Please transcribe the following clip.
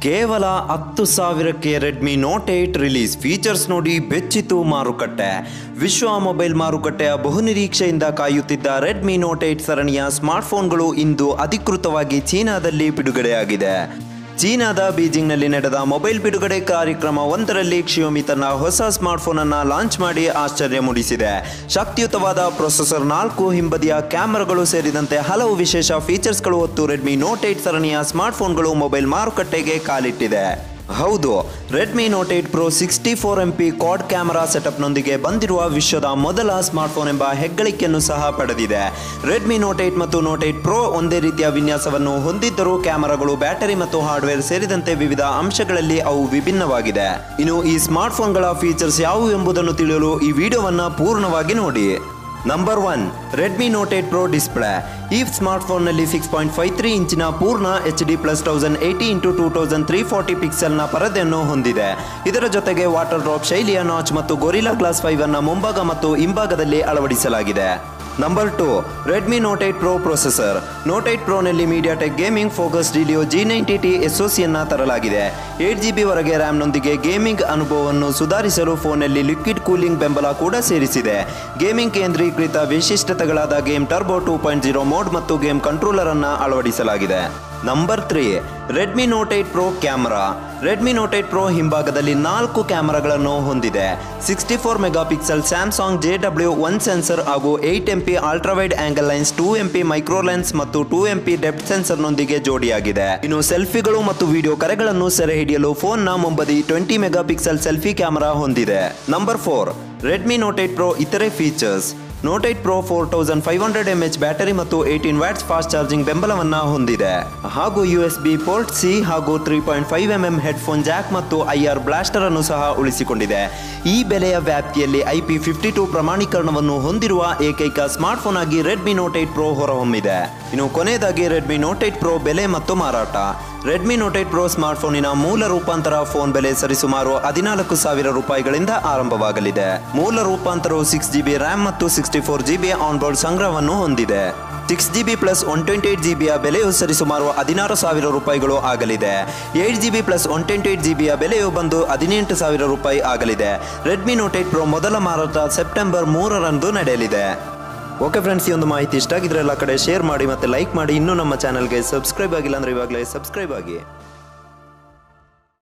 ಕೇವಲ ಹತ್ತು ಸಾವಿರಕ್ಕೆ Redmi Note eight release features ನೋಡಿ ಬೆಚ್ಚಿತು ಮಾರುಕಟ್ಟೆ ವಿಶ್ವ ಮೊಬೈಲ್ ಮಾರುಕಟ್ಟೆಯ ಬಹುನಿರೀಕ್ಷೆಯಿಂದ ಕಾಯುತ್ತಿದ್ದ ರೆಡ್ಮಿ ನೋಟ್ ಏಟ್ ಸರಣಿಯ ಸ್ಮಾರ್ಟ್ಫೋನ್ಗಳು ಇಂದು ಅಧಿಕೃತವಾಗಿ ಚೀನಾದಲ್ಲಿ ಬಿಡುಗಡೆಯಾಗಿದೆ ಚೀನಾದ ಬೀಜಿಂಗ್ನಲ್ಲಿ ನಡೆದ ಮೊಬೈಲ್ ಬಿಡುಗಡೆ ಕಾರ್ಯಕ್ರಮ ಒಂದರಲ್ಲಿ ಕ್ಷಿಯೋಮಿ ತನ್ನ ಹೊಸ ಸ್ಮಾರ್ಟ್ಫೋನ್ ಅನ್ನ ಲಾಂಚ್ ಮಾಡಿ ಆಶ್ಚರ್ಯ ಮೂಡಿಸಿದೆ ಶಕ್ತಿಯುತವಾದ ಪ್ರೊಸೆಸರ್ ನಾಲ್ಕು ಹಿಂಬದಿಯ ಕ್ಯಾಮೆರಾಗಳು ಸೇರಿದಂತೆ ಹಲವು ವಿಶೇಷ ಫೀಚರ್ಸ್ಗಳು ಹೊತ್ತು ರೆಡ್ಮಿ ನೋಟ್ ಏಟ್ ಸರಣಿಯ ಸ್ಮಾರ್ಟ್ಫೋನ್ಗಳು ಮೊಬೈಲ್ ಮಾರುಕಟ್ಟೆಗೆ ಕಾಲಿಟ್ಟಿದೆ ಹೌದು Redmi Note eight Pro sixty four M P quad camera ಸೆಟಪ್ನೊಂದಿಗೆ ಬಂದಿರುವ ವಿಶ್ವದ ಮೊದಲ ಸ್ಮಾರ್ಟ್ಫೋನ್ ಎಂಬ ಹೆಗ್ಗಳಿಕೆಯನ್ನು ಸಹ ಪಡೆದಿದೆ ರೆಡ್ಮಿ ನೋಟ್ ಏಟ್ ಮತ್ತು ನೋಟ್ ಏಟ್ ಪ್ರೋ ಒಂದೇ ರೀತಿಯ ವಿನ್ಯಾಸವನ್ನು ಹೊಂದಿದ್ದರೂ ಕ್ಯಾಮೆರಾಗಳು ಬ್ಯಾಟರಿ ಮತ್ತು ಹಾರ್ಡ್ವೇರ್ ಸೇರಿದಂತೆ ವಿವಿಧ ಅಂಶಗಳಲ್ಲಿ ಅವು ವಿಭಿನ್ನವಾಗಿದೆ ಇನ್ನು ಈ ಸ್ಮಾರ್ಟ್ಫೋನ್ಗಳ ಫೀಚರ್ಸ್ ಯಾವುವು ಎಂಬುದನ್ನು ತಿಳಿಯಲು ಈ ವಿಡಿಯೋವನ್ನು ಪೂರ್ಣವಾಗಿ ನೋಡಿ number one Redmi Note eight Pro display ಈ ಸ್ಮಾರ್ಟ್ಫೋನ್ನಲ್ಲಿ ಸಿಕ್ಸ್ ಪಾಯಿಂಟ್ ಫೈವ್ ತ್ರೀ ಇಂಚಿನ ಪೂರ್ಣ H D plus thousand eighty into two thousand three forty ಪಿಕ್ಸೆಲ್ನ ಪರದೆಯನ್ನು ಹೊಂದಿದೆ ಇದರ ಜೊತೆಗೆ ವಾಟರ್ ಡ್ರಾಪ್ ಶೈಲಿಯ ನಾಚ್ ಮತ್ತು ಗೊರಿಲ್ಲಾ ಗ್ಲಾಸ್ ಫೈವ್ ಅನ್ನ ಮುಂಭಾಗ ಮತ್ತು ಹಿಂಭಾಗದಲ್ಲಿ ಅಳವಡಿಸಲಾಗಿದೆ number two Redmi Note eight Pro processor Note eight ಪ್ರೋನಲ್ಲಿ MediaTek gaming focus Helio G ninety T ಎಸ್ಒಸಿಯನ್ನ ತರಲಾಗಿದೆ ಏಟ್ ಜಿ ಬಿ ವರೆಗೆ ರ್ಯಾಮ್ನೊಂದಿಗೆ ಗೇಮಿಂಗ್ ಅನುಭವವನ್ನು ಸುಧಾರಿಸಲು ಫೋನ್ನಲ್ಲಿ ಲಿಕ್ವಿಡ್ ಕೂಲಿಂಗ್ ಬೆಂಬಲ ಕೂಡ ಸೇರಿಸಿದೆ ಗೇಮಿಂಗ್ ಕೇಂದ್ರೀಕೃತ ವಿಶಿಷ್ಟತೆಗಳಾದ game turbo two point zero mode ಮತ್ತು ಗೇಮ್ ಕಂಟ್ರೋಲರ್ ಅನ್ನ ಅಳವಡಿಸಲಾಗಿದೆ number three Redmi Note eight Pro camera Redmi Note eight Pro ಹಿಂಭಾಗದಲ್ಲಿ ನಾಲ್ಕು ಕ್ಯಾಮೆರಾಗಳನ್ನು ಹೊಂದಿದೆ sixty four megapixel Samsung G W one sensor ಹಾಗೂ eight M P ultrawide angle lens two M P micro lens ಮತ್ತು two M P depth ಸೆನ್ಸರ್ನೊಂದಿಗೆ ಜೋಡಿಯಾಗಿದೆ ಇನ್ನು ಸೆಲ್ಫಿಗಳು ಮತ್ತು ವಿಡಿಯೋ ಕರೆಗಳನ್ನು ಸೆರೆ ಹಿಡಿಯಲು ಫೋನ್ನ ಮುಂಬದಿ twenty mega pixel selfie camera ಹೊಂದಿದೆ number four Redmi Note eight Pro ಇತರೆ features Note eight Pro four thousand five hundred M H battery ಮತ್ತು ಏಯ್ಟೀನ್ ವ್ಯಾಟ್ಸ್ ಫಾಸ್ಟ್ ಚಾರ್ಜಿಂಗ್ ಬೆಂಬಲವನ್ನ ಹೊಂದಿದೆ ಹಾಗೂ U S B port C ಹಾಗೂ three point five M M headphone jack ಮತ್ತು I R blaster ಅನ್ನು ಸಹ ಉಳಿಸಿಕೊಂಡಿದೆ ಈ ಬೆಲೆಯ ವ್ಯಾಪ್ತಿಯಲ್ಲಿ ಐ ಪಿ ಫಿಫ್ಟಿ ಟು ಪ್ರಮಾಣೀಕರಣವನ್ನು ಹೊಂದಿರುವ ಏಕೈಕ ಸ್ಮಾರ್ಟ್ಫೋನ್ ಆಗಿ ರೆಡ್ಮಿ ನೋಟ್ ಏಟ್ ಪ್ರೋ ಹೊರಹೊಮ್ಮಿದೆ ಇನ್ನು ಕೊನೆಯದಾಗಿ ರೆಡ್ಮಿ ನೋಟ್ ಏಟ್ ಪ್ರೋ ಬೆಲೆ ಮತ್ತು ಮಾರಾಟ ರೆಡ್ಮಿ ನೋಟ್ ಏಟ್ ಪ್ರೋ ಸ್ಮಾರ್ಟ್ಫೋನಿನ ಮೂಲ ರೂಪಾಂತರ ಫೋನ್ ಬೆಲೆ ಸರಿಸುಮಾರು ಹದಿನಾಲ್ಕು ಸಾವಿರ ರೂಪಾಯಿಗಳಿಂದ ಆರಂಭವಾಗಲಿದೆ ಮೂಲ ರೂಪಾಂತರವು ಸಿಕ್ಸ್ ಜಿಬಿ ರ್ಯಾಮ್ ಮತ್ತು ಸಿಕ್ಸ್ಟಿ ಫೋರ್ ಜಿಬಿ ಆನ್ಬೋರ್ಡ್ ಸಂಗ್ರಹವನ್ನು ಹೊಂದಿದೆ six G B plus one twenty eight G ಬಿಯ ಬೆಲೆಯು ಸರಿಸುಮಾರು ಹದಿನಾರು ಸಾವಿರ ರೂಪಾಯಿಗಳು ಆಗಲಿದೆ eight G B plus one twenty eight G ಬಿಯ ಬೆಲೆಯು ಬಂದು ಹದಿನೆಂಟು ಸಾವಿರ ರೂಪಾಯಿ ಆಗಲಿದೆ ರೆಡ್ಮಿ ನೋಟ್ ಏಟ್ ಪ್ರೋ ಮೊದಲ ಮಾರಾಟ ಸೆಪ್ಟೆಂಬರ್ ಮೂರರಂದು ನಡೆಯಲಿದೆ ಓಕೆ ಫ್ರೆಂಡ್ಸ್ ಈ ಒಂದು ಮಾಹಿತಿ ಇಷ್ಟ ಆಗಿದ್ರೆ ಎಲ್ಲ ಕಡೆ ಶೇರ್ ಮಾಡಿ ಮತ್ತೆ ಲೈಕ್ ಮಾಡಿ ಇನ್ನೂ ನಮ್ಮ ಚಾನಲ್ಗೆ ಸಬ್ಸ್ಕ್ರೈಬ್ ಆಗಿಲ್ಲ ಅಂದ್ರೆ ಇವಾಗಲೇ ಸಬ್ಸ್ಕ್ರೈಬ್ ಆಗಿ